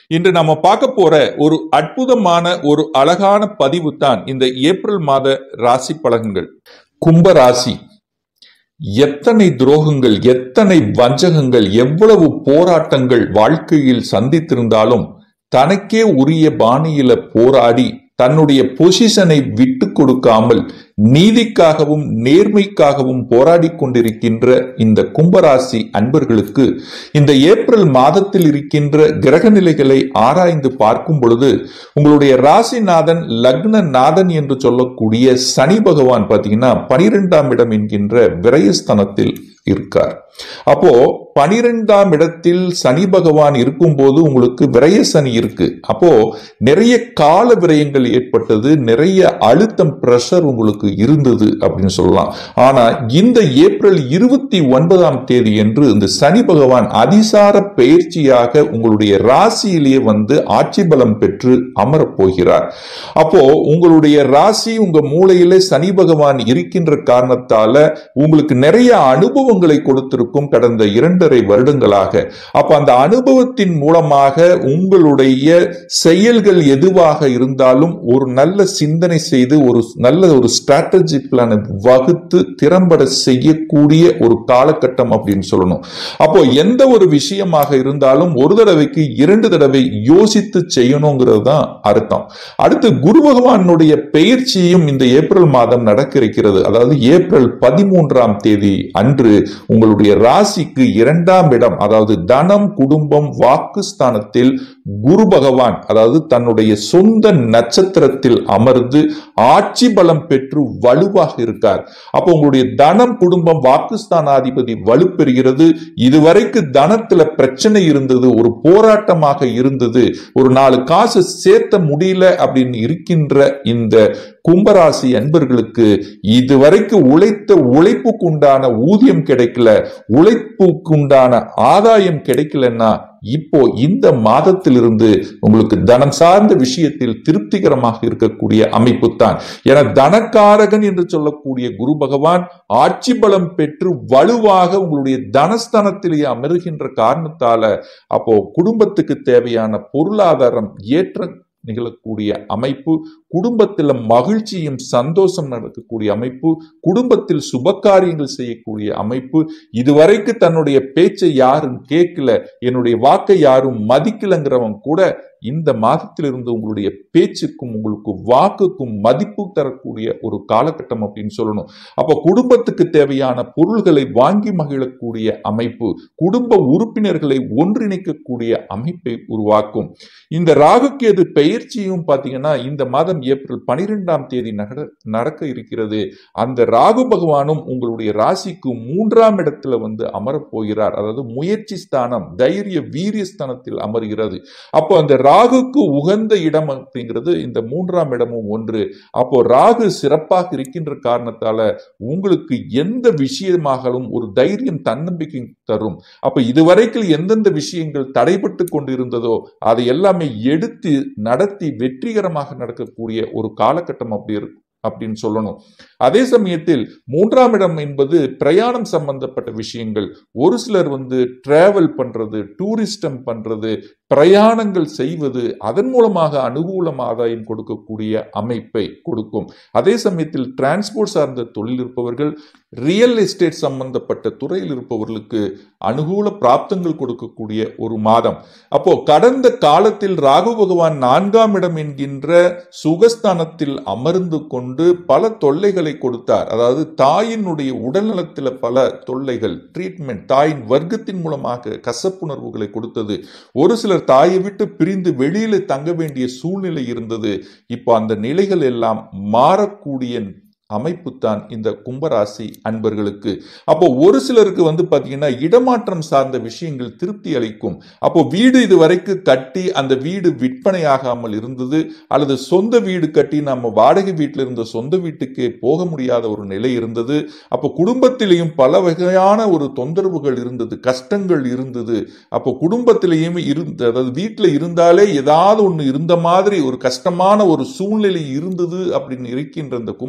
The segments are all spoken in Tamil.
இன்று நாம பார்க்க போற ஒரு அற்புதமான ஒரு அழகான பதிவு தான் இந்த ஏப்ரல் மாத ராசி பலன்கள் கும்ப ராசி எத்தனை துரோகங்கள் எத்தனை வஞ்சகங்கள் எவ்வளவு போராட்டங்கள் வாழ்க்கையில் சந்தித்திருந்தாலும் தனக்கே உரிய பாணியில போராடி தன்னுடைய பொசிஷனை விட்டு கொடுக்காமல் நீதிக்காகவும் நேர்மைக்காகவும் போராடி கொண்டிருக்கின்ற இந்த கும்பராசி அன்பர்களுக்கு இந்த ஏப்ரல் மாதத்தில் இருக்கின்ற கிரக நிலைகளை ஆராய்ந்து பார்க்கும் பொழுது உங்களுடைய ராசிநாதன் லக்ன நாதன் என்று சொல்லக்கூடிய சனி பகவான் பார்த்தீங்கன்னா பனிரெண்டாம் இடம் என்கின்ற விரயஸ்தனத்தில் இருக்கார் அப்போ பனிரெண்டாம் இடத்தில் சனி பகவான் இருக்கும்போது உங்களுக்கு விரய சனி இருக்கு அப்போ நிறைய கால விரயங்கள் ஏற்பட்டது நிறைய அழுத்தம் பிரஷர் உங்களுக்கு இருந்தது அப்படின்னு சொல்லலாம் ஆனா இந்த ஏப்ரல் இருபத்தி ஒன்பதாம் தேதி என்று இந்த சனி பகவான் அதிசார பயிற்சியாக உங்களுடைய ராசியிலேயே வந்து ஆட்சி பலம் பெற்று அமரப் போகிறார் அப்போ உங்களுடைய ராசி உங்க மூளையிலே சனி பகவான் இருக்கின்ற காரணத்தால உங்களுக்கு நிறைய அனுபவங்களை கொடுத்திருக்கும் கடந்த இரண்டரை வருடங்களாக அப்ப அந்த அனுபவத்தின் மூலமாக உங்களுடைய செயல்கள் எதுவாக இருந்தாலும் ஒரு நல்ல சிந்தனை செய்து ஒரு நல்ல ஒரு ஸ்ட்ராட்டஜி பிளானை வகுத்து திறம்பட செய்யக்கூடிய ஒரு காலகட்டம் அப்படின்னு சொல்லணும் அப்போ எந்த ஒரு விஷயமாக இருந்தாலும் ஒரு தடவைக்கு இரண்டு தடவை யோசித்து செய்யணுங்கிறது தான் அர்த்தம் அடுத்து குரு பகவானுடைய பெயர்ச்சியும் இந்த ஏப்ரல் மாதம் நடக்க இருக்கிறது அதாவது ஏப்ரல் பதிமூன்றாம் தேதி அன்று உங்களுடைய ராசிக்கு இரண்டாம் இடம் அதாவது தனம் குடும்பம் வாக்குஸ்தானத்தில் குரு பகவான் அதாவது தன்னுடைய சொந்த நட்சத்திரத்தில் அமர்ந்து ஆட்சி பலம் பெற்று வலுவாக இருக்கார் அப்போ உங்களுடைய தனம் குடும்பம் வாக்குஸ்தானாதிபதி வலுப்பெறுகிறது இதுவரைக்கு தனத்துல பிரச்சனை இருந்தது ஒரு போராட்டமாக இருந்தது ஒரு நாலு காசு சேர்த்த முடியல அப்படின்னு இருக்கின்ற இந்த கும்பராசி அன்பர்களுக்கு இதுவரைக்கு உழைத்த உழைப்புக்கு உண்டான ஊதியம் கிடைக்கல உழைப்புக்கு உண்டான ஆதாயம் கிடைக்கலன்னா இப்போ இந்த மாதத்திலிருந்து உங்களுக்கு தனம் சார்ந்த விஷயத்தில் திருப்திகரமாக இருக்கக்கூடிய அமைப்பு தான் என தனக்காரகன் என்று சொல்லக்கூடிய குரு பகவான் ஆட்சி பலம் பெற்று வலுவாக உங்களுடைய தனஸ்தானத்திலேயே அமருகின்ற காரணத்தால அப்போ குடும்பத்துக்கு தேவையான பொருளாதாரம் ஏற்ற நிகழக்கூடிய அமைப்பு குடும்பத்தில் மகிழ்ச்சியும் சந்தோஷம் நடக்கக்கூடிய அமைப்பு குடும்பத்தில் சுபகாரியங்கள் செய்யக்கூடிய அமைப்பு இதுவரைக்கு தன்னுடைய பேச்சை யாரும் கேட்கல என்னுடைய வாக்கை யாரும் மதிக்கலங்கிறவன் கூட இந்த மாதத்திலிருந்து உங்களுடைய பேச்சுக்கும் உங்களுக்கு வாக்குக்கும் மதிப்பு தரக்கூடிய ஒரு காலகட்டம் அப்படின்னு சொல்லணும் அப்போ குடும்பத்துக்கு தேவையான பொருள்களை வாங்கி மகிழக்கூடிய அமைப்பு குடும்ப உறுப்பினர்களை ஒன்றிணைக்கக்கூடிய அமைப்பை உருவாக்கும் இந்த ராகுக்கேது பயிற்சியும் பார்த்தீங்கன்னா இந்த மாதம் ஏப்ரல் பனிரெண்டாம் தேதி நடக்க இருக்கிறது அந்த ராகு பகவானும் உங்களுடைய ராசிக்கு மூன்றாம் இடத்துல வந்து அமரப் போகிறார் அதாவது முயற்சி ஸ்தானம் தைரிய வீரிய ஸ்தானத்தில் அமர்கிறது அப்போ அந்த ராகுக்கு உகந்த இடம் அப்படிங்கிறது இந்த மூன்றாம் இடமும் ஒன்று அப்போ ராகு சிறப்பாக இருக்கின்ற காரணத்தால உங்களுக்கு எந்த விஷயமாகலும் ஒரு தைரியம் தன்னம்பிக்கை தரும் அப்ப இதுவரைக்கும் எந்தெந்த விஷயங்கள் தடைபட்டு கொண்டிருந்ததோ அதை எல்லாமே எடுத்து நடத்தி வெற்றிகரமாக நடக்கக்கூடிய ஒரு காலகட்டம் அப்படி இருக்கு அப்படின்னு சொல்லணும் அதே சமயத்தில் மூன்றாம் இடம் என்பது பிரயாணம் சம்பந்தப்பட்ட விஷயங்கள் ஒரு சிலர் வந்து டிராவல் பண்றது டூரிஸ்டம் பண்றது பிரயாணங்கள் செய்வது அதன் மூலமாக அனுகூலம் ஆதாயம் கொடுக்கக்கூடிய அமைப்பை கொடுக்கும் அதே சமயத்தில் டிரான்ஸ்போர்ட் சார்ந்த தொழில் இருப்பவர்கள் ரியல் எஸ்டேட் சம்பந்தப்பட்ட துறையில் இருப்பவர்களுக்கு அனுகூல பிராப்தங்கள் கொடுக்கக்கூடிய ஒரு மாதம் அப்போ கடந்த காலத்தில் ராகு பகவான் நான்காம் இடம் என்கின்ற சுகஸ்தானத்தில் அமர்ந்து கொண்டு பல தொல்லைகளை கொடுத்தார் அதாவது தாயினுடைய உடல்நலத்தில் பல தொல்லைகள் ட்ரீட்மெண்ட் தாயின் வர்க்கத்தின் மூலமாக கசப்புணர்வுகளை கொடுத்தது ஒரு சிலர் தாயை விட்டு பிரிந்து வெளியில தங்க வேண்டிய சூழ்நிலை இருந்தது இப்போ அந்த நிலைகள் எல்லாம் மாறக்கூடிய அமைப்பு தான் இந்த கும்பராசி அன்பர்களுக்கு அப்போ ஒரு சிலருக்கு வந்து பார்த்தீங்கன்னா இடமாற்றம் சார்ந்த விஷயங்கள் திருப்தி அளிக்கும் அப்போ வீடு இது வரைக்கும் கட்டி அந்த வீடு விற்பனையாகாமல் இருந்தது அல்லது சொந்த வீடு கட்டி நம்ம வாடகை வீட்டில் இருந்த சொந்த வீட்டுக்கு போக முடியாத ஒரு நிலை இருந்தது அப்போ குடும்பத்திலேயும் பல வகையான ஒரு தொந்தரவுகள் இருந்தது கஷ்டங்கள் இருந்தது அப்போ குடும்பத்திலேயும் இருந்த அதாவது வீட்டில் இருந்தாலே ஏதாவது ஒன்று இருந்த மாதிரி ஒரு கஷ்டமான ஒரு சூழ்நிலை இருந்தது அப்படின்னு இருக்கின்ற இந்த கும்பராசி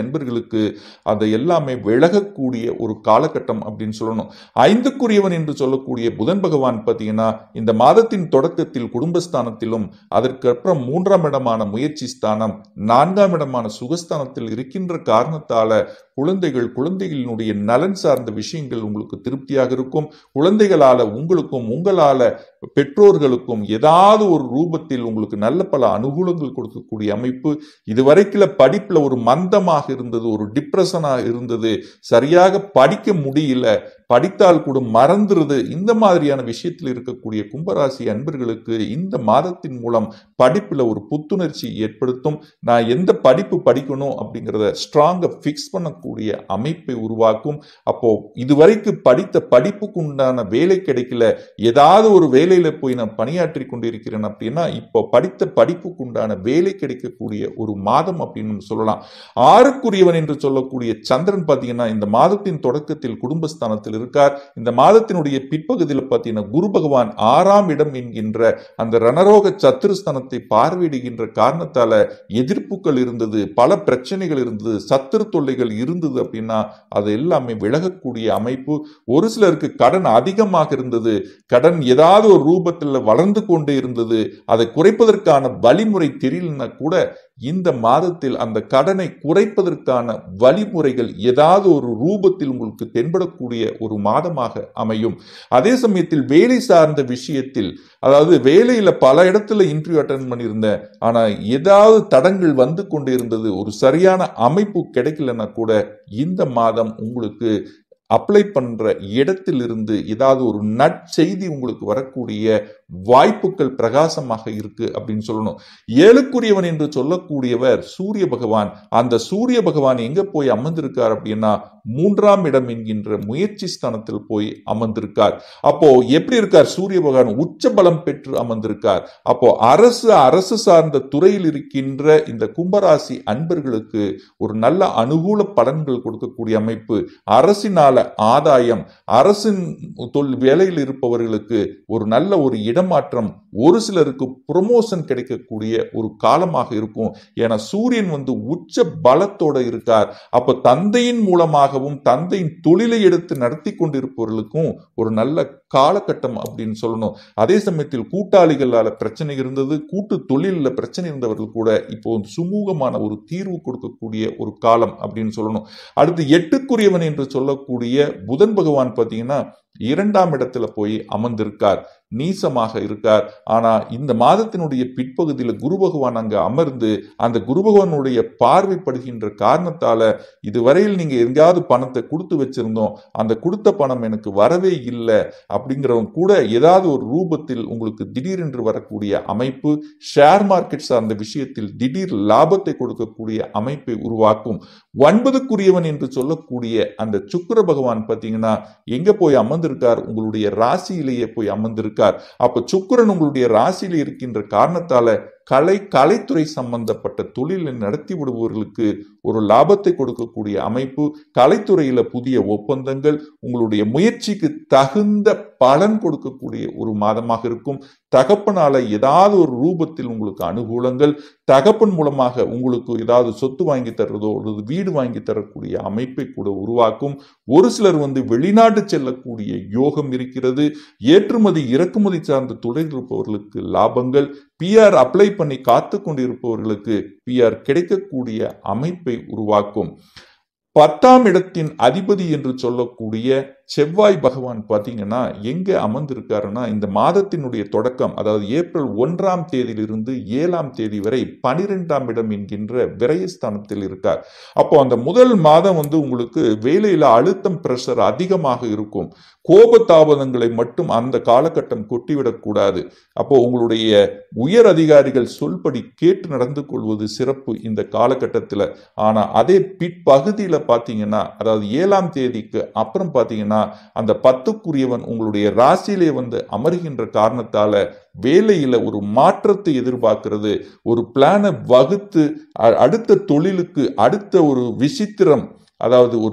அன்பர்களுக்கு அது எல்லாமே விலகக்கூடிய ஒரு காலகட்டம் அப்படின்னு சொல்லணும் ஐந்துக்குரியவன் என்று சொல்லக்கூடிய புதன் பகவான் பார்த்தீங்கன்னா இந்த மாதத்தின் தொடக்கத்தில் குடும்பஸ்தானத்திலும் அதற்கப்புறம் மூன்றாம் இடமான முயற்சி ஸ்தானம் நான்காம் இடமான சுகஸ்தானத்தில் இருக்கின்ற காரணத்தால குழந்தைகள் குழந்தைகளினுடைய நலன் சார்ந்த விஷயங்கள் உங்களுக்கு திருப்தியாக இருக்கும் குழந்தைகளால உங்களுக்கும் உங்களால பெற்றோர்களுக்கும் ஏதாவது ஒரு ரூபத்தில் உங்களுக்கு நல்ல பல அனுகூலங்கள் கொடுக்கக்கூடிய அமைப்பு இதுவரைக்குள்ள படிப்புல ஒரு மந்தமாக இருந்தது ஒரு டிப்ரெஷனாக இருந்தது சரியாக படிக்க முடியல படித்தால் கூட மறந்துருது இந்த மாதிரியான விஷயத்தில் இருக்கக்கூடிய கும்பராசி அன்பர்களுக்கு இந்த மாதத்தின் மூலம் படிப்புல ஒரு புத்துணர்ச்சி ஏற்படுத்தும் நான் எந்த படிப்பு படிக்கணும் அப்படிங்கிறத ஸ்ட்ராங்கா ஃபிக்ஸ் பண்ணக்கூடிய அமைப்பை உருவாக்கும் அப்போ இதுவரைக்கும் படித்த படிப்புக்கு உண்டான வேலை கிடைக்கல ஏதாவது ஒரு வேலையில போய் நான் பணியாற்றி கொண்டிருக்கிறேன் அப்படின்னா இப்போ படித்த படிப்புக்கு உண்டான வேலை கிடைக்கக்கூடிய ஒரு மாதம் அப்படின்னு சொல்லலாம் ஆறுக்குரியவன் என்று சொல்லக்கூடிய சந்திரன் பார்த்தீங்கன்னா இந்த மாதத்தின் தொடக்கத்தில் குடும்பஸ்தானத்தில் இருக்கார் இந்த மாதத்தினுடைய பிற்பகுதியில் பார்த்தீங்கன்னா குரு பகவான் ஆறாம் இடம் என்கின்ற அந்த ரணரோக சத்துருஸ்தானத்தை பார்வையிடுகின்ற காரணத்தால எதிர்ப்புகள் இருந்தது பல பிரச்சனைகள் இருந்தது சத்துரு தொல்லைகள் இருந்தது அப்படின்னா அது எல்லாமே விலகக்கூடிய அமைப்பு ஒரு சிலருக்கு கடன் அதிகமாக இருந்தது கடன் ஏதாவது ஒரு ரூபத்தில் வளர்ந்து கொண்டே இருந்தது அதை குறைப்பதற்கான வழிமுறை தெரியலன்னா கூட இந்த மாதத்தில் அந்த கடனை குறைப்பதற்கான வழிமுறைகள் ஏதாவது ஒரு ரூபத்தில் உங்களுக்கு தென்படக்கூடிய ஒரு மாதமாக அமையும் அதே சமயத்தில் வேலை சார்ந்த விஷயத்தில் அதாவது வேலையில பல இடத்துல இன்டர்வியூ அட்டன் பண்ணியிருந்தேன் ஆனா ஏதாவது தடங்கள் வந்து கொண்டு இருந்தது ஒரு சரியான அமைப்பு கிடைக்கலன்னா கூட இந்த மாதம் உங்களுக்கு அப்ளை பண்ற இடத்திலிருந்து ஏதாவது ஒரு நற்செய்தி உங்களுக்கு வரக்கூடிய வாய்ப்புகள் பிரகாசமாக இருக்கு அப்படின்னு சொல்லணும் ஏழுக்குரியவன் என்று சொல்லக்கூடியவர் சூரிய பகவான் அந்த சூரிய பகவான் எங்க போய் அமர்ந்திருக்கார் அப்படின்னா மூன்றாம் இடம் என்கின்ற முயற்சி ஸ்தானத்தில் போய் அமர்ந்திருக்கார் அப்போ எப்படி இருக்கார் சூரிய பகவான் உச்ச பலம் பெற்று அமர்ந்திருக்கார் அப்போ அரசு அரசு சார்ந்த துறையில் இருக்கின்ற இந்த கும்பராசி அன்பர்களுக்கு ஒரு நல்ல அனுகூல பலன்கள் கொடுக்கக்கூடிய அமைப்பு அரசினால ஆதாயம் அரசின் தொல் வேலையில் இருப்பவர்களுக்கு ஒரு நல்ல ஒரு இடமாற்றம் ஒரு சிலருக்கு ப்ரொமோஷன் கிடைக்கக்கூடிய ஒரு காலமாக இருக்கும் ஏன்னா சூரியன் வந்து உச்ச பலத்தோட இருக்கார் அப்ப தந்தையின் மூலமாகவும் தந்தையின் தொழிலை எடுத்து நடத்தி கொண்டிருப்பவர்களுக்கும் ஒரு நல்ல காலகட்டம் அப்படின்னு சொல்லணும் அதே சமயத்தில் கூட்டாளிகளால பிரச்சனை இருந்தது கூட்டு தொழிலில் பிரச்சனை இருந்தவர்கள் கூட இப்போ சுமூகமான ஒரு தீர்வு கொடுக்கக்கூடிய ஒரு காலம் அப்படின்னு சொல்லணும் அடுத்து எட்டுக்குரியவன் என்று சொல்லக்கூடிய புதன் பகவான் பார்த்தீங்கன்னா இரண்டாம் இடத்துல போய் அமர்ந்திருக்கார் நீசமாக இருக்கார் ஆனா இந்த மாதத்தினுடைய பிற்பகுதியில் குரு பகவான் அங்க அமர்ந்து அந்த குரு பகவானுடைய பார்வைப்படுகின்ற காரணத்தால இதுவரையில் நீங்க எங்கேயாவது பணத்தை கொடுத்து வச்சிருந்தோம் அந்த கொடுத்த பணம் எனக்கு வரவே இல்லை அப்படிங்கிறவங்க கூட ஏதாவது ஒரு ரூபத்தில் உங்களுக்கு திடீரென்று வரக்கூடிய அமைப்பு ஷேர் மார்க்கெட் சார்ந்த விஷயத்தில் திடீர் லாபத்தை கொடுக்கக்கூடிய அமைப்பை உருவாக்கும் ஒன்பதுக்குரியவன் என்று சொல்லக்கூடிய அந்த சுக்கர பகவான் பார்த்தீங்கன்னா எங்க போய் அமர்ந்திருக்கார் உங்களுடைய ராசியிலேயே போய் அமர்ந்திருக்கார் அப்ப சுக்கரன் உங்களுடைய ராசியில இருக்கின்ற காரணத்தால கலை கலைத்துறை சம்பந்தப்பட்ட தொழிலை நடத்தி விடுபவர்களுக்கு ஒரு லாபத்தை கொடுக்கக்கூடிய அமைப்பு கலைத்துறையில புதிய ஒப்பந்தங்கள் உங்களுடைய முயற்சிக்கு தகுந்த பலன் கொடுக்கக்கூடிய ஒரு மாதமாக இருக்கும் தகப்பனால ஏதாவது ஒரு ரூபத்தில் உங்களுக்கு அனுகூலங்கள் தகப்பன் மூலமாக உங்களுக்கு ஏதாவது சொத்து வாங்கி தர்றதோ அல்லது வீடு வாங்கி தரக்கூடிய அமைப்பை கூட உருவாக்கும் ஒரு சிலர் வந்து வெளிநாட்டு செல்லக்கூடிய யோகம் இருக்கிறது ஏற்றுமதி இறக்குமதி சார்ந்த தொழில் இருப்பவர்களுக்கு லாபங்கள் பிஆர் அப்ளை பண்ணி காத்து கொண்டிருப்பவர்களுக்கு பிஆர் கிடைக்கக்கூடிய அமைப்பை உருவாக்கும் பத்தாம் இடத்தின் அதிபதி என்று சொல்லக்கூடிய செவ்வாய் பகவான் பார்த்தீங்கன்னா எங்க அமர்ந்திருக்காருன்னா இந்த மாதத்தினுடைய தொடக்கம் அதாவது ஏப்ரல் ஒன்றாம் தேதியிலிருந்து ஏழாம் தேதி வரை பனிரெண்டாம் இடம் என்கின்ற விரயஸ்தானத்தில் இருக்கார் அப்போ அந்த முதல் மாதம் வந்து உங்களுக்கு வேலையில அழுத்தம் பிரஷர் அதிகமாக இருக்கும் கோபதாபதங்களை மட்டும் அந்த காலகட்டம் கொட்டிவிடக்கூடாது அப்போ உங்களுடைய உயர் அதிகாரிகள் சொல்படி கேட்டு நடந்து கொள்வது சிறப்பு இந்த காலகட்டத்தில் ஆனா அதே பிற்பகுதியில் பார்த்தீங்கன்னா அதாவது ஏழாம் தேதிக்கு அப்புறம் பார்த்தீங்கன்னா அந்த பத்துக்குரியவன் உங்களுடைய ராசியிலே வந்து அமர்கின்ற காரணத்தால வேலையில ஒரு மாற்றத்தை எதிர்பார்க்கிறது ஒரு பிளானை வகுத்து அடுத்த தொழிலுக்கு அடுத்த ஒரு விசித்திரம் அதாவது ஒரு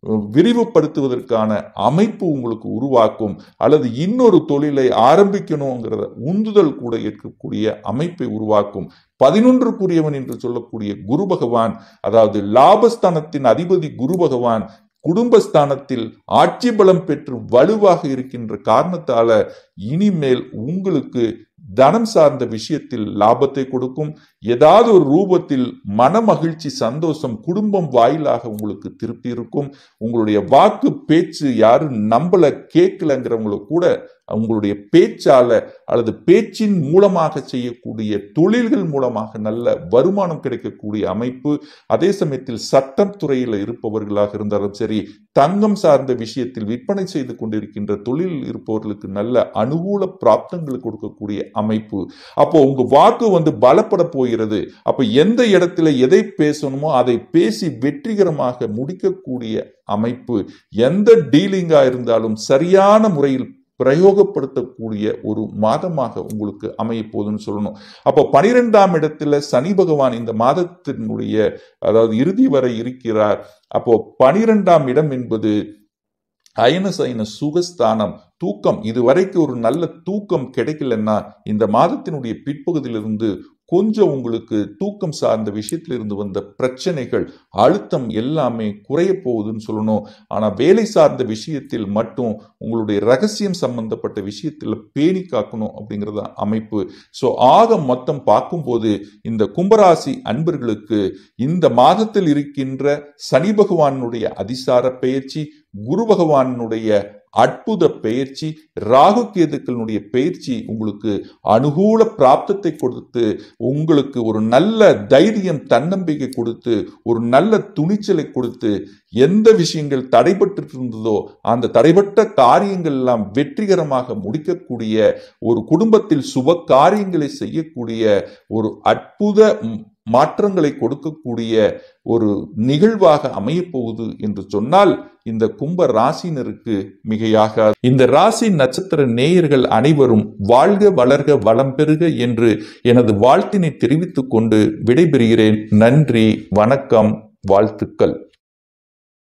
விரிவுபடுத்துவதற்கான அமைப்பு உங்களுக்கு உருவாக்கும் அல்லது இன்னொரு தொழிலை ஆரம்பிக்கணுங்கிறத உந்துதல் கூட இருக்கக்கூடிய அமைப்பை உருவாக்கும் பதினொன்றுக்குரியவன் என்று சொல்லக்கூடிய குரு பகவான் அதாவது லாபஸ்தானத்தின் அதிபதி குரு பகவான் குடும்பஸ்தானத்தில் ஆட்சி பலம் பெற்று வலுவாக இருக்கின்ற காரணத்தால இனிமேல் உங்களுக்கு தனம் சார்ந்த விஷயத்தில் லாபத்தை கொடுக்கும் ஏதாவது ஒரு ரூபத்தில் மன மகிழ்ச்சி சந்தோஷம் குடும்பம் வாயிலாக உங்களுக்கு திருப்தி இருக்கும் உங்களுடைய வாக்கு பேச்சு யாரும் நம்பல கேட்கலங்கிறவங்கள கூட உங்களுடைய பேச்சால அல்லது பேச்சின் மூலமாக செய்யக்கூடிய தொழில்கள் மூலமாக நல்ல வருமானம் கிடைக்கக்கூடிய அமைப்பு அதே சமயத்தில் சட்டம் துறையில் இருப்பவர்களாக இருந்தாலும் சரி தங்கம் சார்ந்த விஷயத்தில் விற்பனை செய்து கொண்டிருக்கின்ற தொழிலில் இருப்பவர்களுக்கு நல்ல அனுகூல பிராப்தங்கள் கொடுக்கக்கூடிய அமைப்பு அப்போ உங்க வாக்கு வந்து பலப்பட போகிறது அப்ப எந்த இடத்துல எதை பேசணுமோ அதை பேசி வெற்றிகரமாக முடிக்கக்கூடிய அமைப்பு எந்த டீலிங்கா இருந்தாலும் சரியான முறையில் பிரயோகப்படுத்தக்கூடிய ஒரு மாதமாக உங்களுக்கு அமைய போகுதுன்னு சொல்லணும் அப்போ பனிரெண்டாம் இடத்துல சனி பகவான் இந்த மாதத்தினுடைய அதாவது இறுதி வரை இருக்கிறார் அப்போ பனிரெண்டாம் இடம் என்பது அயன சயன சுகஸ்தானம் தூக்கம் இதுவரைக்கும் ஒரு நல்ல தூக்கம் கிடைக்கலன்னா இந்த மாதத்தினுடைய பிற்பகுதியிலிருந்து கொஞ்சம் உங்களுக்கு தூக்கம் சார்ந்த விஷயத்திலிருந்து வந்த பிரச்சனைகள் அழுத்தம் எல்லாமே குறைய போகுதுன்னு சொல்லணும் ஆனா வேலை சார்ந்த விஷயத்தில் மட்டும் உங்களுடைய ரகசியம் சம்பந்தப்பட்ட விஷயத்தில் பேணி காக்கணும் அப்படிங்கிறத அமைப்பு ஸோ ஆக மொத்தம் பார்க்கும்போது இந்த கும்பராசி அன்பர்களுக்கு இந்த மாதத்தில் இருக்கின்ற சனி பகவானுடைய அதிசார பெயர்ச்சி குரு பகவானுடைய அற்புத பெயர்ச்சி ராகு கேதுக்களுடைய பயிற்சி உங்களுக்கு அனுகூல பிராப்தத்தை கொடுத்து உங்களுக்கு ஒரு நல்ல தைரியம் தன்னம்பிக்கை கொடுத்து ஒரு நல்ல துணிச்சலை கொடுத்து எந்த விஷயங்கள் தடைபட்டு இருந்ததோ அந்த தடைபட்ட காரியங்கள் எல்லாம் வெற்றிகரமாக முடிக்கக்கூடிய ஒரு குடும்பத்தில் சுப காரியங்களை செய்யக்கூடிய ஒரு அற்புத மாற்றங்களை கொடுக்கக்கூடிய ஒரு நிகழ்வாக அமையப்போகுது என்று சொன்னால் இந்த கும்ப ராசினருக்கு மிகையாக இந்த ராசி நட்சத்திர நேயர்கள் அனைவரும் வாழ்க வளர்க வளம் பெறுக என்று எனது வாழ்த்தினை தெரிவித்துக் கொண்டு விடைபெறுகிறேன் நன்றி வணக்கம் வாழ்த்துக்கள்